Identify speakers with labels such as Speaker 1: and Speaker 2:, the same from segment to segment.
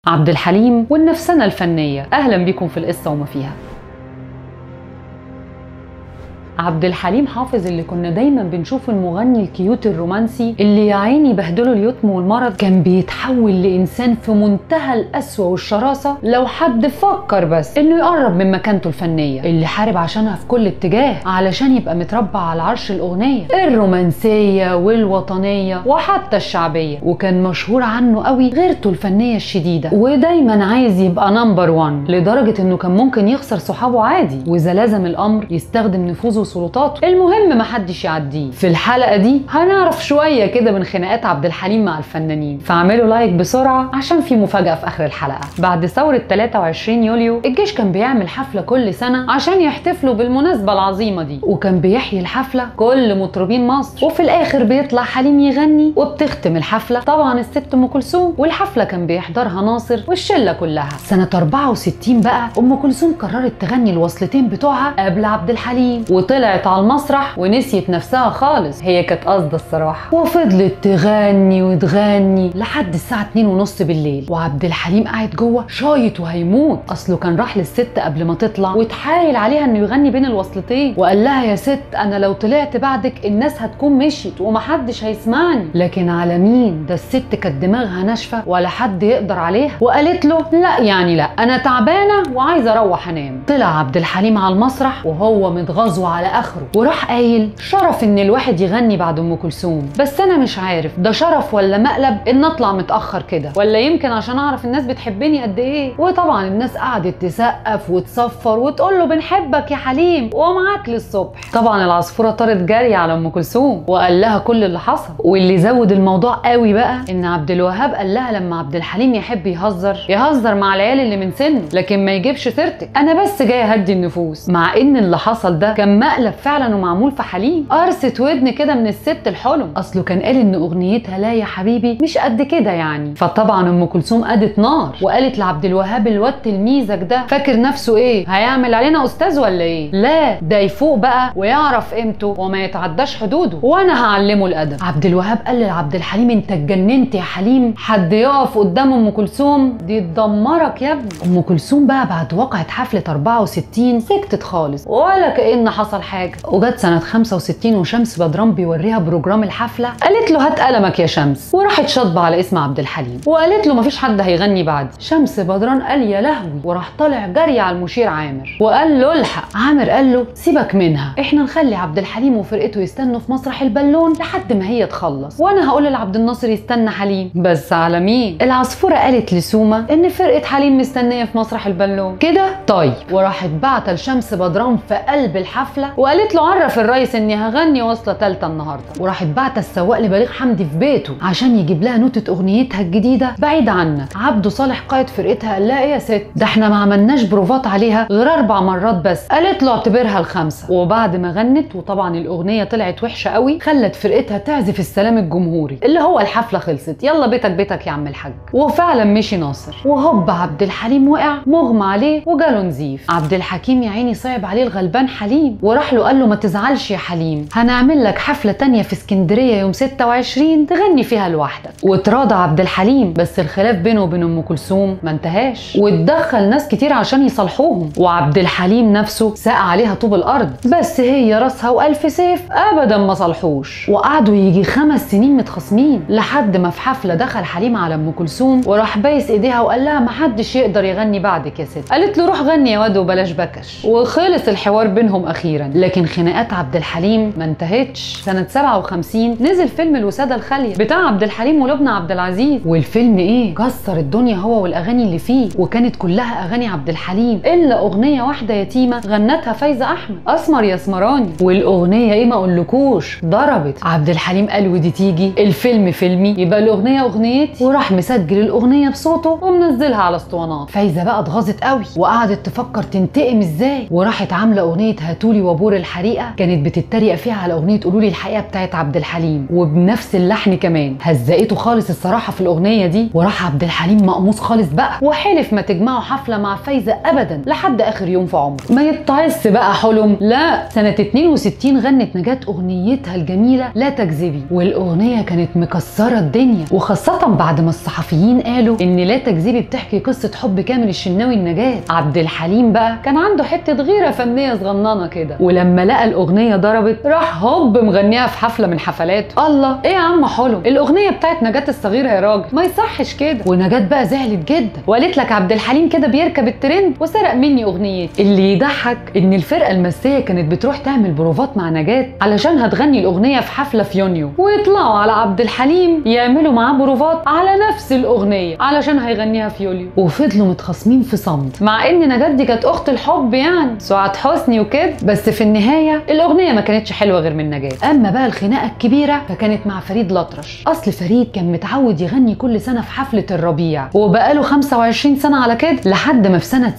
Speaker 1: عبد الحليم والنفسنة الفنية أهلا بكم في القصة وما فيها عبد الحليم حافظ اللي كنا دايما بنشوف المغني الكيوت الرومانسي اللي يا عيني بهدله اليتم والمرض كان بيتحول لانسان في منتهى القسوه والشراسه لو حد فكر بس انه يقرب من مكانته الفنيه اللي حارب عشانها في كل اتجاه علشان يبقى متربع على عرش الاغنيه الرومانسيه والوطنيه وحتى الشعبيه وكان مشهور عنه قوي غيرته الفنيه الشديده ودايما عايز يبقى نمبر 1 لدرجه انه كان ممكن يخسر صحابه عادي واذا لازم الامر يستخدم نفوذه وسلطاته المهم محدش يعديه في الحلقه دي هنعرف شويه كده من خناقات عبد الحليم مع الفنانين فاعملوا لايك بسرعه عشان في مفاجاه في اخر الحلقه بعد ثوره 23 يوليو الجيش كان بيعمل حفله كل سنه عشان يحتفلوا بالمناسبه العظيمه دي وكان بيحيي الحفله كل مطربين مصر وفي الاخر بيطلع حليم يغني وبتختم الحفله طبعا الست ام كلثوم والحفله كان بيحضرها ناصر والشله كلها سنه 64 بقى ام كلثوم قررت تغني الوصلتين بتوعها قبل عبد الحليم وطلعت على المسرح ونسيت نفسها خالص هي كانت قاصده الصراحه وفضلت تغني وتغني لحد الساعه 2 ونص بالليل وعبد الحليم قاعد جوه شايط وهيموت اصله كان راح للست قبل ما تطلع وتحايل عليها انه يغني بين الوصلتين وقال لها يا ست انا لو طلعت بعدك الناس هتكون مشيت ومحدش هيسمعني لكن على مين ده الست كانت دماغها ناشفه ولا حد يقدر عليها وقالت له لا يعني لا انا تعبانه وعايزه اروح انام طلع عبد الحليم على المسرح وهو متغاظ على اخره وراح قايل شرف ان الواحد يغني بعد ام كلثوم بس انا مش عارف ده شرف ولا مقلب ان اطلع متاخر كده ولا يمكن عشان اعرف الناس بتحبني قد ايه وطبعا الناس قعدت تسقف وتصفر وتقول له بنحبك يا حليم ومعاك للصبح طبعا العصفوره طارت جري على ام كلثوم وقال لها كل اللي حصل واللي زود الموضوع قوي بقى ان عبد الوهاب قال لها لما عبد الحليم يحب يهزر يهزر مع العيال اللي من سنه لكن ما يجيبش سيرتك انا بس جاي اهدي النفوس مع ان اللي حصل ده كان مقلب فعلا ومعمول في حليم قرصة ودن كده من الست الحلم اصله كان قال ان اغنيتها لا يا حبيبي مش قد كده يعني فطبعا ام كلثوم قادت نار وقالت لعبد الوهاب الواد تلميذك ده فاكر نفسه ايه هيعمل علينا استاذ ولا ايه لا ده يفوق بقى ويعرف قيمته وما يتعداش حدوده وانا هعلمه الادب عبد الوهاب قال لعبد الحليم انت اتجننت يا حليم حد يقف قدام ام كلثوم دي تدمرك يا ابني ام كلثوم بقى بعد وقعت حفله 64 سكتت خالص ولا كأن حصل حاجه وجت سنه 65 وشمس بدران بيوريها بروجرام الحفله قالت له هات قلمك يا شمس وراحت شاطبه على اسم عبد الحليم وقالت له مفيش حد هيغني بعدي شمس بدران قال يا لهوي وراح طالع جري على المشير عامر وقال له الحق عامر قال له سيبك منها احنا نخلي عبد الحليم وفرقته يستنوا في مسرح البالون لحد ما هي تخلص وانا هقول لعبد الناصر يستنى حليم بس على مين العصفوره قالت لسومه ان فرقه حليم مستنيه في مسرح البالون كده طيب وراحت بعت لشمس بدران في قلب الحفله وقالت له عرف الريس اني هغني واصله تالته النهارده وراحت بعت السواق لبليغ حمدي في بيته عشان يجيب لها نوتة اغنيتها الجديده بعيد عنك عبده صالح قائد فرقتها قال لها ايه يا ست ده احنا ما عملناش بروفات عليها غير اربع مرات بس قالت له اعتبرها الخمسه وبعد ما غنت وطبعا الاغنيه طلعت وحشه قوي خلت فرقتها تعزف السلام الجمهوري اللي هو الحفله خلصت يلا بيتك بيتك يا عم الحاج وفعلا مشي ناصر وهوب عبد الحليم وقع مغمى عليه وجاله نزيف عبد الحكيم يا عيني صعب عليه الغلبان حليم وراح له قال له ما تزعلش يا حليم هنعمل لك حفله تانية في اسكندريه يوم 26 تغني فيها لوحدك وتراضى عبد الحليم بس الخلاف بينه وبين ام كلثوم ما انتهاش واتدخل ناس كتير عشان يصالحوهم وعبد الحليم نفسه ساق عليها طوب الارض بس هي راسها والف سيف ابدا ما صالحوش وقعدوا يجي خمس سنين متخاصمين لحد ما في حفله دخل حليم على ام كلثوم وراح بايس ايديها وقال لها ما حدش يقدر يغني بعدك يا ست قالت له روح غني يا واد وبلاش بكش وخلص الحوار بينهم اخيرا لكن خناقات عبد الحليم ما انتهتش سنه 57 نزل فيلم الوساده الخاليه بتاع عبد الحليم ولبنى عبد العزيز والفيلم ايه كسر الدنيا هو والاغاني اللي فيه وكانت كلها اغاني عبد الحليم الا اغنيه واحده يتيمه غنتها فايزه احمد اسمر يا اسمراني والاغنيه ايه ما اقولكوش ضربت عبد الحليم قال ودي تيجي الفيلم فيلمي يبقى الاغنيه اغنيتي وراح مسجل الاغنيه بصوته ومنزلها على اسطوانات فايزه بقى اتغاظت قوي وقعدت تفكر تنتقم ازاي وراحت عامله اغنيه هاتولي طابور الحريقه كانت بتتريق فيها على اغنيه قولوا لي الحقيقه بتاعت عبد الحليم وبنفس اللحن كمان هزقته خالص الصراحه في الاغنيه دي وراح عبد الحليم مقموص خالص بقى وحلف ما تجمعوا حفله مع فايزه ابدا لحد اخر يوم في عمره ما يتعص بقى حلم لا سنه 62 غنت نجاة اغنيتها الجميله لا تكذبي والاغنيه كانت مكسره الدنيا وخاصه بعد ما الصحفيين قالوا ان لا تكذبي بتحكي قصه حب كامل الشناوي النجاة عبد الحليم بقى كان عنده حته غيره فنيه صغننه كده ولما لقى الاغنيه ضربت راح هوب مغنيها في حفله من حفلاته الله ايه يا عم حلم الاغنيه بتاعت نجاة الصغيره يا راجل ما يصحش كده ونجاة بقى زعلت جدا وقالت لك عبد الحليم كده بيركب الترند وسرق مني اغنيتي اللي يضحك ان الفرقه المسيه كانت بتروح تعمل بروفات مع نجاة علشان هتغني الاغنيه في حفله في يونيو ويطلعوا على عبد الحليم يعملوا معاه بروفات على نفس الاغنيه علشان هيغنيها في يوليو وفضلوا متخاصمين في صمت مع ان نجاة دي كانت اخت الحب يعني سعاد حسني وكده بس في النهايه الاغنيه ما كانتش حلوه غير من نجاة اما بقى الخناقه الكبيره فكانت مع فريد الأطرش اصل فريد كان متعود يغني كل سنه في حفله الربيع وبقاله 25 سنه على كده لحد ما في سنه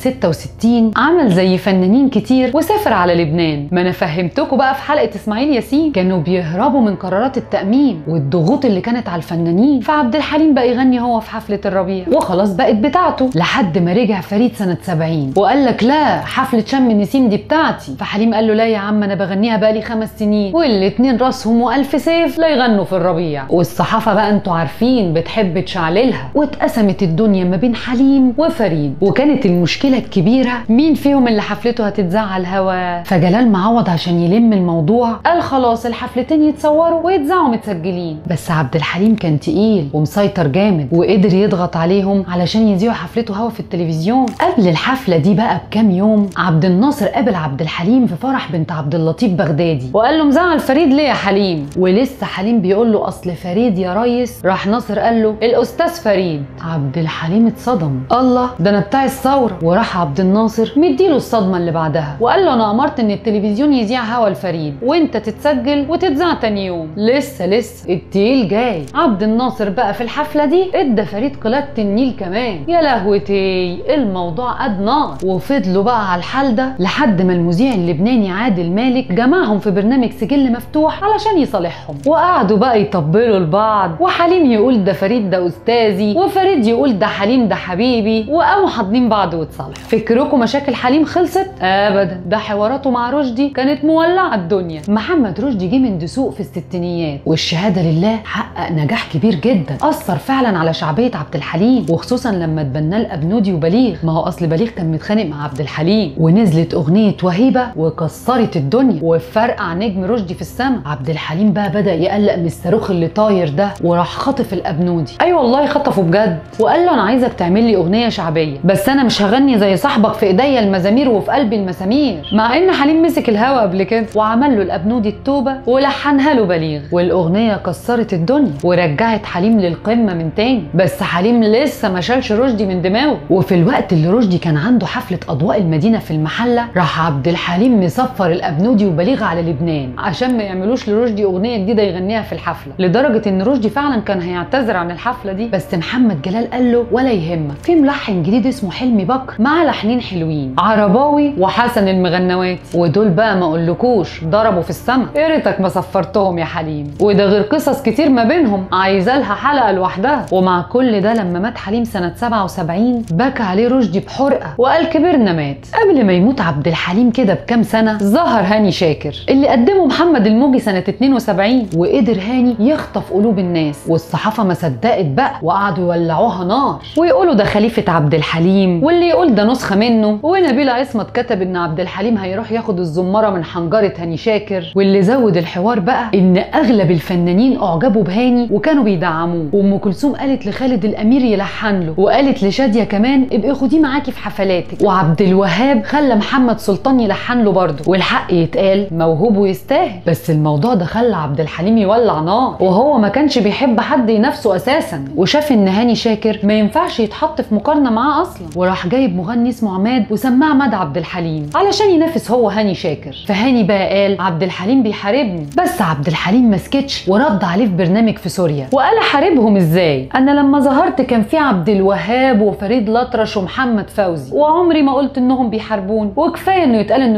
Speaker 1: 66 عمل زي فنانين كتير وسافر على لبنان ما انا فهمتكم بقى في حلقه اسماعيل ياسين كانوا بيهربوا من قرارات التامين والضغوط اللي كانت على الفنانين فعبد الحليم بقى يغني هو في حفله الربيع وخلاص بقت بتاعته لحد ما رجع فريد سنه 70 وقال لك لا حفله شم النسيم دي بتاعتي فحليم قال له لا يا عم انا بغنيها بقالي خمس سنين والاتنين راسهم والف سيف لا يغنوا في الربيع والصحافه بقى انتوا عارفين بتحب تشعللها واتقسمت الدنيا ما بين حليم وفريد وكانت المشكله الكبيره مين فيهم اللي حفلته هتتذاع على الهوا فجلال معوض عشان يلم الموضوع قال خلاص الحفلتين يتصوروا ويتذاعوا متسجلين بس عبد الحليم كان تقيل ومسيطر جامد وقدر يضغط عليهم علشان يذيعوا حفلته هوا في التلفزيون قبل الحفله دي بقى بكام يوم عبد الناصر قابل عبد الحليم في فرح بنت عبد اللطيف بغدادي وقال له مزعل فريد ليه يا حليم ولسه حليم بيقول له اصل فريد يا ريس راح ناصر قال له الاستاذ فريد عبد الحليم اتصدم الله ده انا بتاع الثوره وراح عبد الناصر مديله الصدمه اللي بعدها وقال له انا امرت ان التلفزيون يذيع هوا الفريد وانت تتسجل وتتذاع تاني يوم لسه لسه التقيل جاي عبد الناصر بقى في الحفله دي ادى فريد قلاده النيل كمان يا لهوتي الموضوع قد نار وفضلوا بقى على الحال ده لحد ما المذيع اللبناني عادل مالك جمعهم في برنامج سجل مفتوح علشان يصالحهم وقعدوا بقى يطبلوا لبعض وحليم يقول ده فريد ده استاذي وفريد يقول ده حليم ده حبيبي وقاموا حاضنين بعض واتصالحوا فكركم مشاكل حليم خلصت ابدا ده حواراته مع رشدي كانت مولعه الدنيا محمد رشدي جه من دسوق في الستينيات والشهاده لله حقق نجاح كبير جدا اثر فعلا على شعبيه عبد الحليم وخصوصا لما اتبناه الابنودي وبليغ ما هو اصل بليغ كان متخانق مع عبد الحليم ونزلت اغنيه وهيبه وكسرت الدنيا وفرقع نجم رشدي في السما عبد الحليم بقى بدا يقلق من الصاروخ اللي طاير ده وراح خاطف الابنودي اي أيوة والله خطفه بجد وقال له انا عايزك تعمل لي اغنيه شعبيه بس انا مش هغني زي صاحبك في ايديا المزامير وفي قلبي المسامير مع ان حليم مسك الهوا قبل كده وعمل له الابنودي التوبه ولحنها له بليغ والاغنيه كسرت الدنيا ورجعت حليم للقمه من تاني بس حليم لسه ما شالش رشدي من دماغه وفي الوقت اللي رشدي كان عنده حفله اضواء المدينه في المحله راح عبد الحليم مصفر الابنودي وبليغ على لبنان عشان ما يعملوش لرشدي اغنيه جديده يغنيها في الحفله لدرجه ان رشدي فعلا كان هيعتذر عن الحفله دي بس محمد جلال قال له ولا يهمك في ملحن جديد اسمه حلمي بكر مع لحنين حلوين عرباوي وحسن المغنواتي ودول بقى ما اقولكوش ضربوا في السما يا ريتك ما صفرتهم يا حليم وده غير قصص كتير ما بينهم عايزه لها حلقه لوحدها ومع كل ده لما مات حليم سنه 77 بكى عليه رشدي بحرقه وقال كبرنا مات قبل ما يموت عبد الحليم كده بكام سنه ظهر هاني شاكر اللي قدمه محمد الموجي سنه 72 وقدر هاني يخطف قلوب الناس والصحافه ما صدقت بقى وقعدوا يولعوها نار ويقولوا ده خليفه عبد الحليم واللي يقول ده نسخه منه ونبيل عصمت كتب ان عبد الحليم هيروح ياخد الزماره من حنجره هاني شاكر واللي زود الحوار بقى ان اغلب الفنانين اعجبوا بهاني وكانوا بيدعموه وام كلثوم قالت لخالد الامير يلحن له وقالت لشاديه كمان ابقي خديه معاكي في حفلاتك وعبد الوهاب خلى محمد سلطان يلحن له برضه والحق يتقال موهوب ويستاهل بس الموضوع ده خلى عبد الحليم يولع نار وهو ما كانش بيحب حد ينافسه اساسا وشاف ان هاني شاكر ما ينفعش يتحط في مقارنه معاه اصلا وراح جايب مغني اسمه عماد وسماه عماد عبد الحليم علشان ينافس هو هاني شاكر فهاني بقى قال عبد الحليم بيحاربني بس عبد الحليم ما سكتش ورد عليه في برنامج في سوريا وقال احاربهم ازاي انا لما ظهرت كان في عبد الوهاب وفريد الأطرش ومحمد فوزي وعمري ما قلت انهم بيحاربوني وكفايه انه يتقال انه نسخه من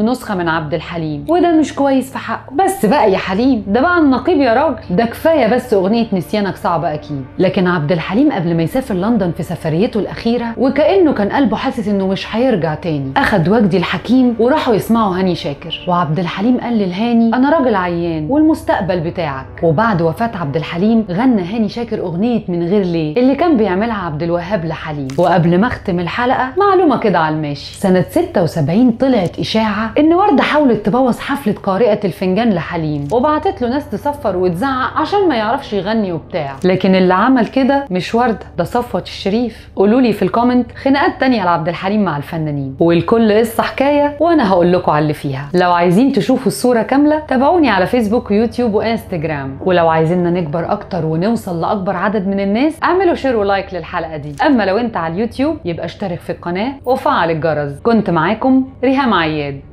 Speaker 1: عبد الحليم وده مش كويس في حقه بس بقى يا حليم ده بقى النقيب يا راجل ده كفايه بس اغنيه نسيانك صعبه اكيد لكن عبد الحليم قبل ما يسافر لندن في سفريته الاخيره وكانه كان قلبه حاسس انه مش هيرجع تاني اخد وجدي الحكيم وراحوا يسمعوا هاني شاكر وعبد الحليم قال للهاني انا راجل عيان والمستقبل بتاعك وبعد وفاه عبد الحليم غنى هاني شاكر اغنيه من غير ليه اللي كان بيعملها عبد الوهاب لحليم وقبل ما اختم الحلقه معلومه كده على الماشي سنه 76 طلعت اشاعه ان ورده حاولت تبوظ حفله قارئه الفنجان لحليم وبعتت له ناس تصفر وتزعق عشان ما يعرفش يغني وبتاع لكن اللي عمل كده مش ورده ده صفوت الشريف قولوا لي في الكومنت خناقات تانية لعبد الحليم مع الفنانين والكل قصه حكايه وانا هقول لكم على اللي فيها لو عايزين تشوفوا الصوره كامله تابعوني على فيسبوك ويوتيوب وانستجرام ولو عايزيننا نكبر اكتر ونوصل لاكبر عدد من الناس اعملوا شير ولايك للحلقه دي اما لو انت على اليوتيوب يبقى اشترك في القناه وفعل الجرس كنت معاكم ريهام عياد